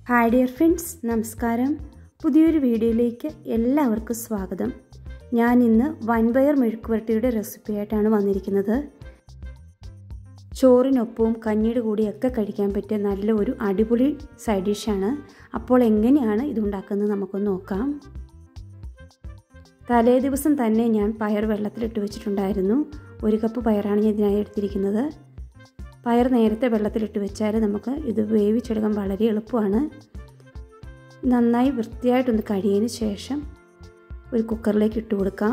hi dear friends നമസ്കാരം പുതിയൊരു വീഡിയോയിലേക്ക് എല്ലാവർക്കും സ്വാഗതം ഞാൻ ഇന്ന് വൻപയർ മെഴുക്കുവരട്ടിയുടെ റെസിപ്പി ആയിട്ടാണ് വന്നിരിക്കുന്നത് ചോറിനൊപ്പവും കഞ്ഞിയുടെ കൂടിയൊക്കെ കഴിക്കാൻ പറ്റിയ നല്ല ഒരു അടിപൊളി സൈഡ് ഡിഷാണ് അപ്പോൾ എങ്ങനെയാണ് ഇതുണ്ടാക്കുന്നത് നമുക്കൊന്ന് നോക്കാം തലേ ദിവസം തന്നെ ഞാൻ പയർ വെള്ളത്തിലിട്ട് വെച്ചിട്ടുണ്ടായിരുന്നു ഒരു കപ്പ് പയറാണ് ഞാൻ ഇതിനായി എടുത്തിരിക്കുന്നത് പയർ നേരത്തെ വെള്ളത്തിലിട്ട് വെച്ചാൽ നമുക്ക് ഇത് വേവിച്ചെടുക്കാൻ വളരെ എളുപ്പമാണ് നന്നായി വൃത്തിയായിട്ടൊന്ന് കഴിയതിന് ശേഷം ഒരു കുക്കറിലേക്ക് ഇട്ട് കൊടുക്കാം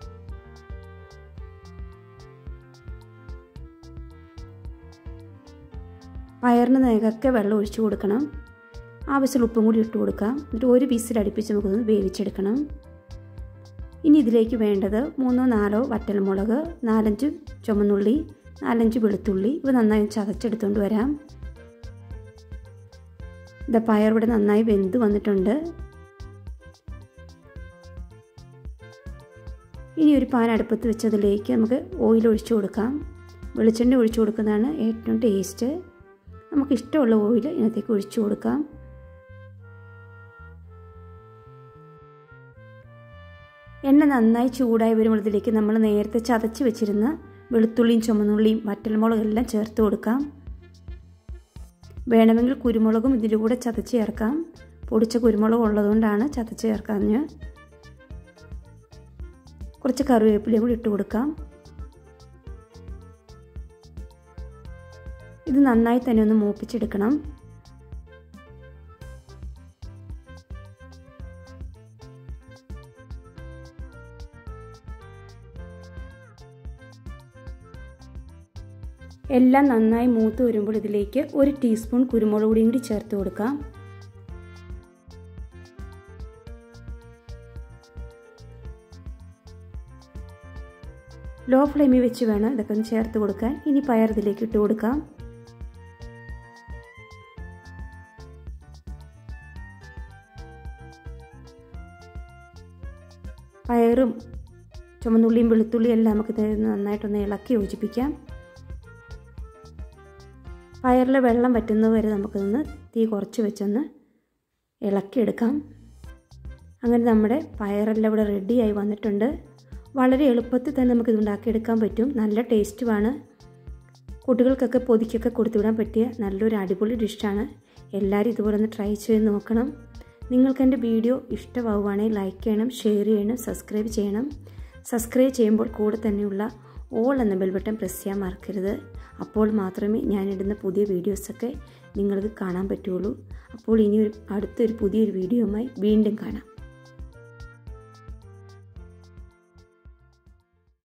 പയറിന് നേകൊക്കെ വെള്ളം ഒഴിച്ചു കൊടുക്കണം ആവശ്യമുള്ള ഉപ്പും കൂടി ഇട്ട് കൊടുക്കാം എന്നിട്ട് ഒരു പീസിൽ അടുപ്പിച്ച് നമുക്കൊന്ന് വേവിച്ചെടുക്കണം ഇനി ഇതിലേക്ക് വേണ്ടത് മൂന്നോ നാലോ വറ്റൽമുളക് നാലഞ്ച് ചുമന്നുള്ളി നാലഞ്ച് വെളുത്തുള്ളി ഇവ നന്നായി ചതച്ചെടുത്തുകൊണ്ട് വരാം ഇത് പയർ ഇവിടെ നന്നായി വെന്ത് വന്നിട്ടുണ്ട് ഇനി ഒരു പാൻ അടുപ്പത്ത് വെച്ചതിലേക്ക് നമുക്ക് ഓയിൽ ഒഴിച്ചു കൊടുക്കാം വെളിച്ചെണ്ണ ഒഴിച്ചു കൊടുക്കുന്നതാണ് ഏറ്റവും ടേസ്റ്റ് നമുക്ക് ഇഷ്ടമുള്ള ഓയിൽ ഇതിനകത്തേക്ക് ഒഴിച്ചു കൊടുക്കാം എണ്ണ നന്നായി ചൂടായി വരുമ്പോഴത്തേക്ക് നമ്മൾ നേരത്തെ ചതച്ച് വെച്ചിരുന്ന വെളുത്തുള്ളിയും ചുമന്നുള്ളിയും വറ്റൽമുളകും എല്ലാം ചേർത്ത് കൊടുക്കാം വേണമെങ്കിൽ കുരുമുളകും ഇതിൻ്റെ കൂടെ ചതച്ച് ചേർക്കാം പൊടിച്ച കുരുമുളക് ഉള്ളതുകൊണ്ടാണ് ചതച്ച് ചേർക്കാഞ്ഞ് കുറച്ച് കറിവേപ്പിലയും കൂടി ഇട്ട് കൊടുക്കാം ഇത് നന്നായി തന്നെ ഒന്ന് മൂപ്പിച്ചെടുക്കണം എല്ലാം നന്നായി മൂത്ത് വരുമ്പോൾ ഇതിലേക്ക് ഒരു ടീസ്പൂൺ കുരുമുളക് പൊടിയും കൂടി ചേർത്ത് കൊടുക്കാം ലോ ഫ്ലെയിമിൽ വെച്ച് വേണം ഇതൊക്കെ ഒന്ന് ചേർത്ത് കൊടുക്കാൻ ഇനി പയർ ഇതിലേക്ക് ഇട്ട് കൊടുക്കാം പയറും ചുമന്നുള്ളിയും വെളുത്തുള്ളിയും എല്ലാം നമുക്ക് നന്നായിട്ടൊന്ന് ഇളക്കി യോജിപ്പിക്കാം പയറിലെ വെള്ളം വറ്റുന്നത് വരെ നമുക്കിതൊന്ന് തീ കുറച്ച് വെച്ചൊന്ന് ഇളക്കിയെടുക്കാം അങ്ങനെ നമ്മുടെ പയറെല്ലാം ഇവിടെ റെഡിയായി വന്നിട്ടുണ്ട് വളരെ എളുപ്പത്തിൽ തന്നെ നമുക്കിത് ഉണ്ടാക്കിയെടുക്കാൻ പറ്റും നല്ല ടേസ്റ്റുമാണ് കുട്ടികൾക്കൊക്കെ പൊതിക്കൊക്കെ കൊടുത്തുവിടാൻ പറ്റിയ നല്ലൊരു അടിപൊളി ഡിഷാണ് എല്ലാവരും ഇതുപോലെ ഒന്ന് ട്രൈ ചെയ്ത് നോക്കണം നിങ്ങൾക്ക് എൻ്റെ വീഡിയോ ഇഷ്ടമാവുകയാണെങ്കിൽ ലൈക്ക് ചെയ്യണം ഷെയർ ചെയ്യണം സബ്സ്ക്രൈബ് ചെയ്യണം സബ്സ്ക്രൈബ് ചെയ്യുമ്പോൾ കൂടെ തന്നെയുള്ള ഓൾ എന്ന ബെൽ ബട്ടൺ പ്രസ് ചെയ്യാൻ മറക്കരുത് അപ്പോൾ മാത്രമേ ഞാനിടുന്ന പുതിയ വീഡിയോസൊക്കെ നിങ്ങൾക്ക് കാണാൻ പറ്റുള്ളൂ അപ്പോൾ ഇനി ഒരു അടുത്തൊരു പുതിയൊരു വീഡിയോയുമായി വീണ്ടും കാണാം